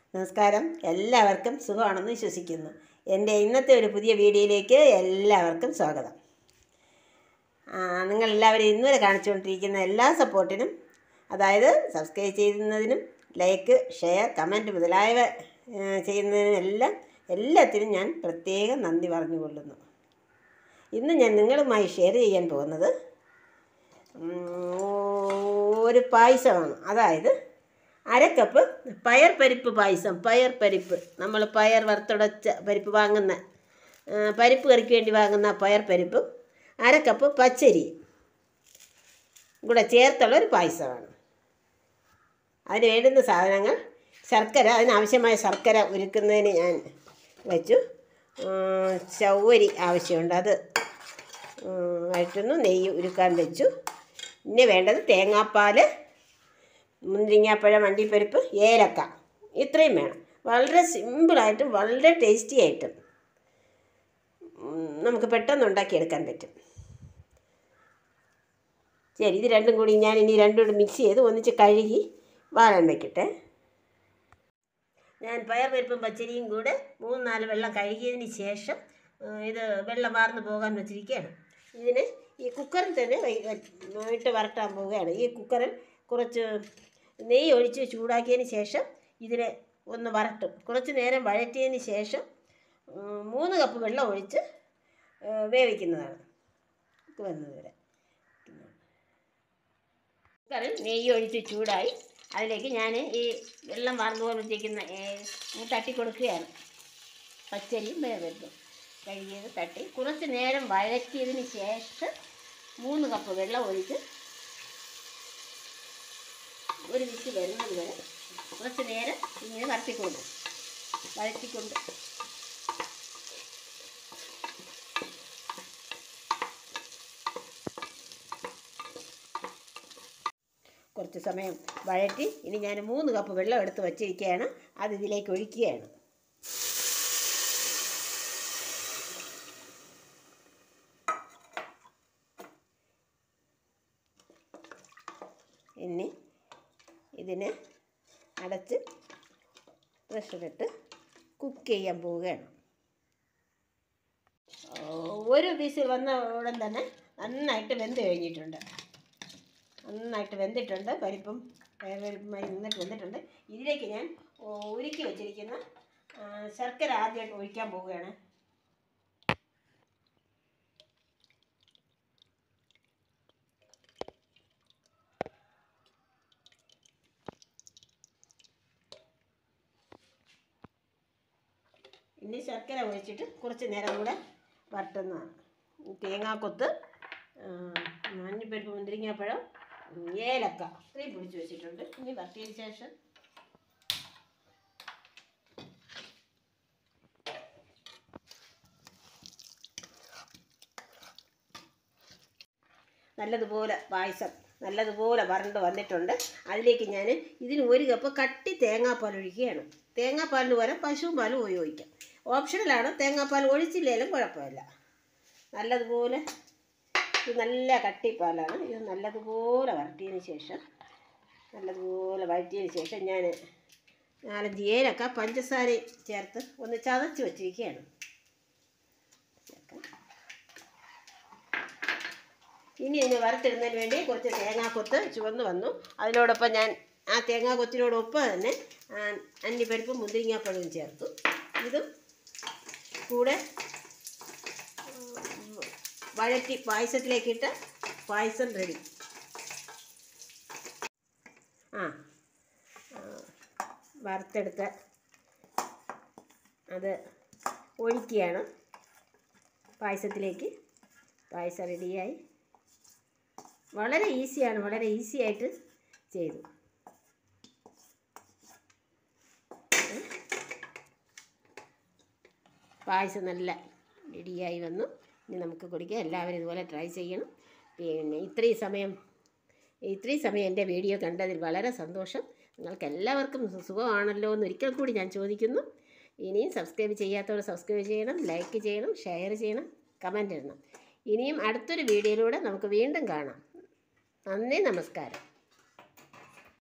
നമസ്കാരം എല്ലാവർക്കും സുഖമാണെന്ന് വിശ്വസിക്കുന്നു എൻ്റെ ഇന്നത്തെ ഒരു പുതിയ വീഡിയോയിലേക്ക് എല്ലാവർക്കും സ്വാഗതം ആ, നിങ്ങളെല്ലാവരും ഇന്നുവരെ കാണിച്ചുകൊണ്ടിരിക്കുന്ന എല്ലാ സപ്പോർട്ടിനും അതായത് സബ്സ്ക്രൈബ് ചെയ്യുന്നതിനും ലൈക്ക് ഷെയർ കമൻറ്റ് മുതലായവ ഏ, ചെയ്യുന്നതിനും എല്ലാം എല്ലാത്തിനും ഞാൻ പ്രത്യേകം നന്ദി പറഞ്ഞുകൊള്ളുന്നു ഇന്ന് ഞാൻ നിങ്ങളുമായി ഷെയർ ചെയ്യാൻ പോകുന്നത് ഉം, ഒരു പായസമാണ് അതായത് അരക്കപ്പ് പയർ പരിപ്പ് പായസം പയർ പരിപ്പ് നമ്മൾ പയർ വറുത്തുടച്ച പരിപ്പ് വാങ്ങുന്ന ആ, പരിപ്പ് കറിക്ക് വേണ്ടി വാങ്ങുന്ന പയർ പരിപ്പും അരക്കപ്പ് പച്ചരി കൂടെ ചേർത്തുള്ള ഒരു പായസമാണ് അതിന് വേണ്ടുന്ന സാധനങ്ങൾ ശർക്കര അതിനാവശ്യമായ ശർക്കര ഉരുക്കുന്നതിന് ഞാൻ വെച്ചു ഉം, ചവ്വരി ആവശ്യമുണ്ട് അത് ഉം, വഴറ്റുന്നു നെയ്യ് ഉരുക്കാൻ വെച്ചു പിന്നെ വേണ്ടത് തേങ്ങാപ്പാൽ മുന്തിരിങ്ങാപ്പഴം വണ്ടിപ്പരിപ്പ് ഏലക്ക ഇത്രയും വേണം വളരെ സിമ്പിളായിട്ടും വളരെ ടേസ്റ്റി ആയിട്ടും ഉം, നമുക്ക് പെട്ടെന്ന് ഉണ്ടാക്കിയെടുക്കാൻ പറ്റും ശരി ഇത് രണ്ടും കൂടി ഞാൻ ഇനി രണ്ടും കൂടി മിക്സ് ചെയ്ത് ഒന്നിച്ച് കഴുകി വാഴാൻ വെക്കട്ടെ ഞാൻ പയർ പരിപ്പും പച്ചരിയും കൂടെ മൂന്ന് നാല് വെള്ളം കഴുകിയതിന് ശേഷം ആ, ഇത് വെള്ളം വാർന്ന് പോകാൻ വെച്ചിരിക്കുകയാണ് ഇതിന് ഈ കുക്കറിൽ തന്നെ വൈ- വ- ഇട്ട് വരട്ടാൻ പോവുകയാണ് ഈ കുക്കറിൽ കുറച്ച് നെയ്യ് ഒഴിച്ച് ചൂടാക്കിയതിന് ശേഷം ഇതിനെ ഒന്ന് വരട്ടും കുറച്ച് നേരം വഴറ്റിയതിന് ശേഷം ഉം, മൂന്ന് കപ്പ് വെള്ളം ഒഴിച്ച് ആ, വേവിക്കുന്നതാണ് ഇത് വന്നത് വരെ കുക്കറിൽ നെയ്യ് ഒഴിച്ച് ചൂടായി അതിലേക്ക് ഞാൻ ഈ വെള്ളം വാർന്നു പോലെ വെച്ചിരിക്കുന്ന തട്ടി കൊടുക്കുകയാണ് പച്ചരിയും വേവരുതും കഴുകിയത് തട്ടി കുറച്ച് നേരം വഴറ്റിയതിന് ശേഷം മൂന്ന് കപ്പ് വെള്ളം ഒഴിച്ച് ഒരു വിച്ച് വരുന്നത് വരെ കുറച്ച് നേരം ഇങ്ങനെ വരട്ടിക്കൊണ്ട് വഴറ്റിക്കൊണ്ട് കുറച്ച് സമയം വഴറ്റി ഇനി ഞാൻ മൂന്ന് കപ്പ് വെള്ളം എടുത്ത് വച്ചിരിക്കുകയാണ് അത് ഇതിലേക്ക് ഒഴിക്കുകയാണ് ഇനി ഇതിനെ അടച്ച് പ്രഷറിട്ട് കുക്ക് ചെയ്യാൻ പോവുകയാണ് ഓ, ഒരു വിസിൽ വന്ന ഉടൻ തന്നെ നന്നായിട്ട് വെന്ത് കഴിഞ്ഞിട്ടുണ്ട് നന്നായിട്ട് വെന്തിട്ടുണ്ട് പരിപ്പും പരിപ്പും നന്നായിട്ട് വെന്തിട്ടുണ്ട് ഇതിലേക്ക് ഞാൻ ഓ, ഉരുക്കി വെച്ചിരിക്കുന്ന ആ, ശർക്കര ആദ്യമായിട്ട് ഒഴിക്കാൻ പോവുകയാണ് ഇനി ശർക്കര ഒഴിച്ചിട്ട് കുറച്ച് നേരം കൂടെ വരട്ടുന്നതാണ് തേങ്ങാക്കൊത്ത് ആ, മഞ്ഞൾപ്പരിപ്പ് മുന്തിരിങ്ങാപ്പഴം ഉം, ഏലക്ക ഇത്രയും പൊടിച്ച് വെച്ചിട്ടുണ്ട് ഇനി വരട്ടിയതിന് ശേഷം നല്ലതുപോലെ പായസം നല്ലതുപോലെ വരണ്ട് വന്നിട്ടുണ്ട് അതിലേക്ക് ഞാൻ ഇതിന് ഒരു കപ്പ് കട്ടി തേങ്ങാപ്പാൽ ഒഴിക്കുകയാണ് തേങ്ങാപ്പാലിന് പകരം പശുവും പാലും ഉപയോഗിക്കാം ഓപ്ഷണലാണ് തേങ്ങാപ്പാൽ ഒഴിച്ചില്ലെങ്കിലും കുഴപ്പമില്ല നല്ലതുപോലെ ഇത് നല്ല കട്ടിപ്പാലാണ് ഇത് നല്ലതുപോലെ വരട്ടിയതിന് ശേഷം നല്ലതുപോലെ വഴറ്റിയതിന് ശേഷം ഞാൻ നാലഞ്ച് ഏലക്ക പഞ്ചസാര ചേർത്ത് ഒന്ന് ചതച്ച് വച്ചിരിക്കുകയാണ് ചേർക്കാം ഇനി ഇതിന് വറുത്തിടുന്നതിന് വേണ്ടി കുറച്ച് തേങ്ങാക്കൊത്ത് ചുവന്ന് വന്നു അതിനോടൊപ്പം ഞാൻ ആ തേങ്ങാക്കൊത്തിനോടൊപ്പം തന്നെ ആ, അണ്ടിപ്പരിപ്പും മുന്തിരിങ്ങാപ്പഴവും ചേർത്തു ഇതും കൂടെ ഉം, വഴറ്റി പായസത്തിലേക്കിട്ട് പായസം റെഡി ആ ആ, വറുത്തെടുത്ത അത് ഒഴിക്കുകയാണ് പായസത്തിലേക്ക് പായസം റെഡിയായി വളരെ ഈസിയാണ് വളരെ ഈസി ആയിട്ട് ചെയ്തു പായസം നല്ല റെഡിയായി വന്നു ഇനി നമുക്ക് കുടിക്കാം എല്ലാവരും ഇതുപോലെ ട്രൈ ചെയ്യണം പിന്നെ ഇത്രയും സമയം ഇത്രയും സമയം എൻ്റെ വീഡിയോ കണ്ടതിൽ വളരെ സന്തോഷം നിങ്ങൾക്ക് എല്ലാവർക്കും സു- സുഖമാണല്ലോ എന്ന് ഒരിക്കൽ കൂടി ഞാൻ ചോദിക്കുന്നു ഇനിയും സബ്സ്ക്രൈബ് ചെയ്യാത്തവർ സബ്സ്ക്രൈബ് ചെയ്യണം ലൈക്ക് ചെയ്യണം ഷെയർ ചെയ്യണം കമൻ്റ് ഇടണം ഇനിയും അടുത്തൊരു വീഡിയോയിലൂടെ നമുക്ക് വീണ്ടും കാണാം നന്ദി നമസ്കാരം